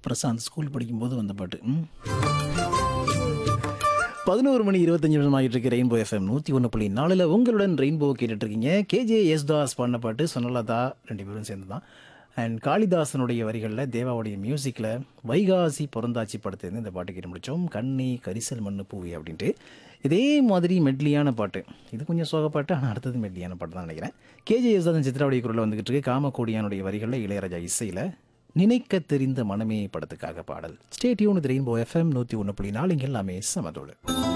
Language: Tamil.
பிரசாந்த் ஸ்கூல் படிக்கும்போது வந்த பாட்டு ம். பதினோரு மணி இருபத்தஞ்சு நிமிஷம் ஆகிட்டு இருக்கு ரெயின்போ எஃப்எம் நூற்றி ஒன்று புள்ளி நாலில் உங்களுடன் ரெயின்போ கேட்டுட்டு இருக்கீங்க கேஜே யேசுதாஸ் பாடின பாட்டு சொன்னலதா ரெண்டு பேரும் சேர்ந்து தான் அண்ட் காளிதாசனுடைய வரிகளில் தேவாவுடைய மியூசிக்கில் வைகாசி பிறந்தாச்சி படத்துலேருந்து இந்த பாட்டு கேட்டு முடித்தோம் கண்ணி கரிசல் மண்ணு பூவி அப்படின்ட்டு இதே மாதிரி மெட்லியான பாட்டு இது கொஞ்சம் சோக பாட்டு ஆனால் அடுத்தது மெட்லியான பாட்டு தான் நினைக்கிறேன் கேஜே யேசுதாசன் சித்ராவுடைய குரலில் வந்துகிட்டு இருக்கு காமக்கோடியானுடைய வரிகளில் இளையராஜா இசையில் நினைக்க தெரிந்த மனமே படத்துக்காக பாடல் ஸ்டேட்யூன் ரெயின்போ எஃப்எம் நூற்றி ஒன்று புள்ளி நாலு இங்கே எல்லாமே சமதோடு